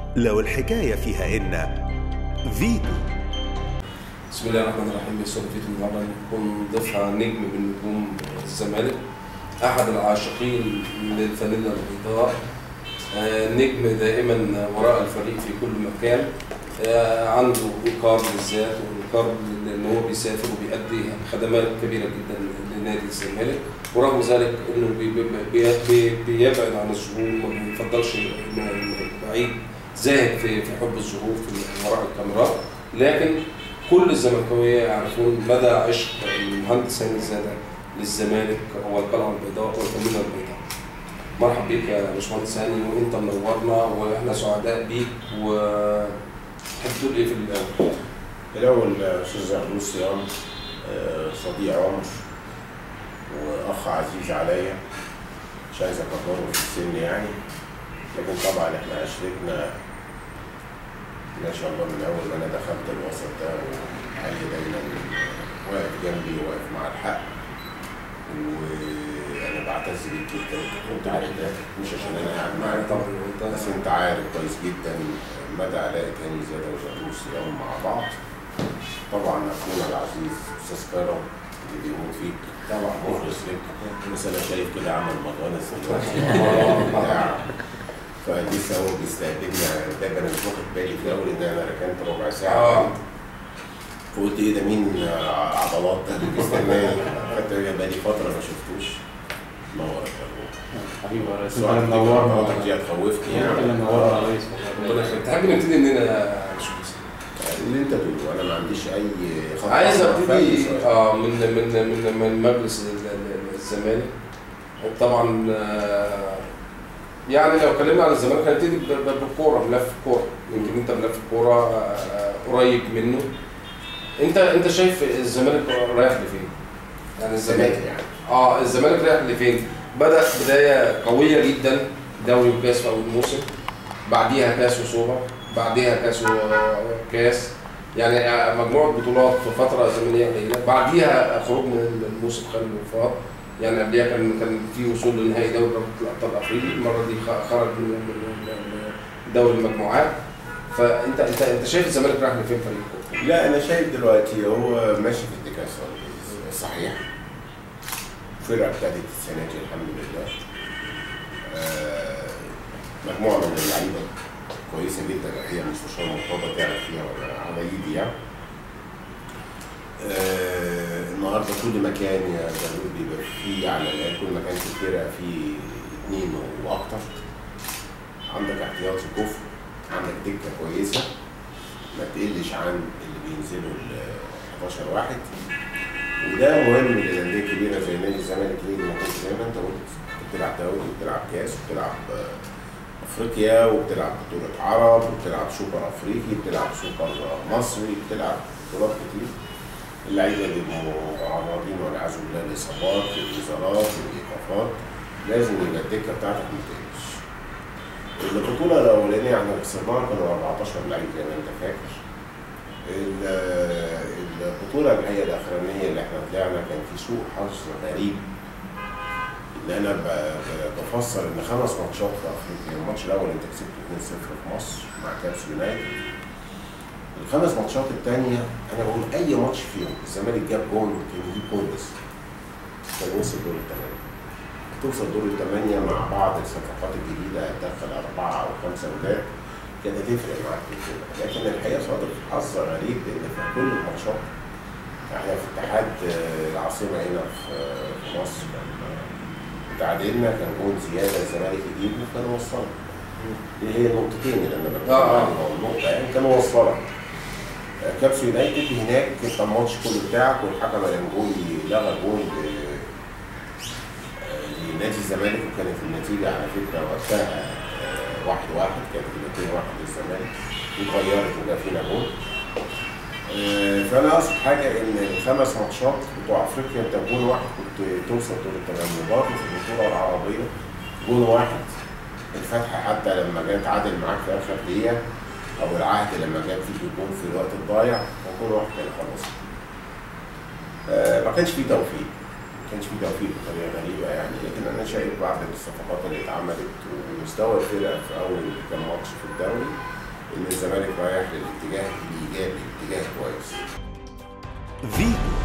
لو الحكاية فيها إن فيتو بسم الله الرحمن الرحيم يسر فيتو النهارده نكون ضيفها نجم من نجوم الزمالك احد العاشقين للفانيلا البيضاء آه، نجم دائما وراء الفريق في كل مكان آه، عنده ايقار للذات وايقار ان هو بيسافر وبيأدي خدمات كبيره جدا لنادي الزمالك ورغم ذلك انه بي- بي- بي- بي- بيبعد عن الظهور ما بيفضلش إنه بعيد زاهد في في حب الظهور في وراء الكاميرات لكن كل الزملكاويه يعرفون مدى عشق المهندس هاني الزاده للزمالك هو القلعه البيضاء والفانيلا البيضاء. مرحب بيك يا باشمهندس هاني وانت منورنا واحنا سعداء بيك و تحب تقول ايه في الاول؟ الأول أستاذ عبدالله صيام آه، صديق عمر وأخ عزيز عليا مش عايز أكبره في السن يعني لكن طبعا إحنا عشرتنا ما شاء الله من أول ما أنا دخلت الوسط ده وعلي دايما واقف جنبي وواقف مع الحق وأنا بعتز بيك جدا وأنت عارف ده مش عشان أنا قاعد معاك طبعا انت بس انت عارف كويس جدا مدى علاقه هاني زاده وجابوس صيام مع بعض طبعا اخونا العزيز استاذ كرم اللي بيموت فيك طبعا مخلص لك بس انا شايف كده عمل مضغنس بتاع فلسه هو بيستقبلني ده انا مش واخد بالي في الاول ان انا ركنت ربع ساعه اه فقلت ايه ده مين عضلات ده اللي بيستناني خدت بالي فتره ما شفتوش نورك يا ابو حبيبي يا ريس انت السؤال اللي دي منورنا مراتك دي هتخوفني انت اللي يعني منورنا يا ريس والله. ربنا يخليك تحب نبتدي منين يا باشمهندس؟ اللي انت تقوله انا ما عنديش اي خط عايز أحمر في أي ابتدي سؤال. اه من من من من مجلس ال- ال- الزمالك طبعا آه، يعني لو اتكلمنا عن الزمالك هنبتدي ب- ب- بالكوره ملف الكوره يمكن انت ملف الكوره آه، آه، قريب منه انت انت شايف الزمالك رايح لفين؟ يعني الزمالك الزمالك يعني اه الزمالك رايح لفين؟ بدأ بداية قوية جدا دوري وكاس في أول موسم بعديها كاس وسوبر بعديها كاس وكاس يعني آه، مجموعة بطولات في فترة زمنية قليلة بعديها خروج من الموسم خارج الوفاق يعني قبلها كان كان في وصول لنهائي دوري رابطة الأبطال الأفريقي المرة دي خ- خرج من من- من دوري المجموعات فأنت أنت أنت شايف الزمالك رايح لفين فريق الكورة؟ لا انا شايف دلوقتي هو ماشي في اتجاه صحيح فرقه ابتدت السنه دي الحمد لله آه، مجموعه من اللعيبه كويسه جدا هي مستشار مرتضى تعرف فيها ولا على ايدي يعني آه، النهارده كل مكان يا جمهور بيبقى فيه على الاقل كل مكان في الفرقه فيه اثنين واكتر عندك احتياطي كفر عندك دكه كويسه ما تقلش عن اللي بينزلوا ال 11 واحد وده مهم للانديه الكبيره زي نادي الزمالك ليه؟ لانك انت زي ما انت قلت بتلعب دوري وبتلعب كاس وبتلعب آه، افريقيا وبتلعب بطوله عرب وبتلعب سوبر افريقي بتلعب سوبر مصري بتلعب بطولات كتير اللعيبه بيبقوا معرضين والعياذ بالله الاصابات الانذارات الايقافات لازم يبقى الدكه بتاعتك ما تقلش البطوله الاولانيه احنا خسرناها كانوا 14 لعيب زي ما انت فاكر ال- البطوله الحقيقه الاخرانيه اللي احنا طلعنا كان في سوء حظ غريب ان انا ب- ب- بفسر ان خمس ماتشات في افريقيا الماتش الاول انت كسبت 2-0 في مصر مع كابس يونايتد الخمس ماتشات الثانيه انا بقول اي ماتش فيهم الزمالك جاب جون كان يجيب جون بس كان وصل دور الثمانيه توصل دور الثمانيه مع بعض الصفقات الجديده هتدخل اربعه او خمسه ولاد كانت هتفرق معاك في البطوله لكن الحقيقه صادف حظ غريب ان في كل الماتشات احنا في اتحاد آه، العاصمه هنا في آه، في مصر كان آه، تعادلنا كان جول زياده الزمالك يجيبه كان وصلنا دي هي النقطتين اللي انا بتكلم آه. عليهم هو النقطه يعني كان وصلنا آه، كابس يونايتد هناك انت الماتش كله بتاعك والحكم الانجولي لغى جول ب- آه، لنادي الزمالك وكانت النتيجه على فكره وقتها آه، واحد واحد كانت النتيجه واحد للزمالك واتغيرت وجا فينا جول آه، فانا اقصد حاجه ان الخمس ماتشات بتوع افريقيا انت جول واحد كنت توصل دور الثمانيه برضه في البطوله العربيه جول واحد الفتح حتى لما جه تعادل معاك في اخر دقيقه او العهد لما جاب فيك الجول في الوقت الضايع هو جول واحد كان خلاص آه، ما كانش فيه توفيق ما كانش فيه توفيق بطريقه غريبه يعني لكن انا شايف بعد الصفقات اللي اتعملت ومستوى الفرقه في اول كام ماتش في الدوري ان الزمالك رايح للاتجاه الايجابي اتجاه كويس فيتو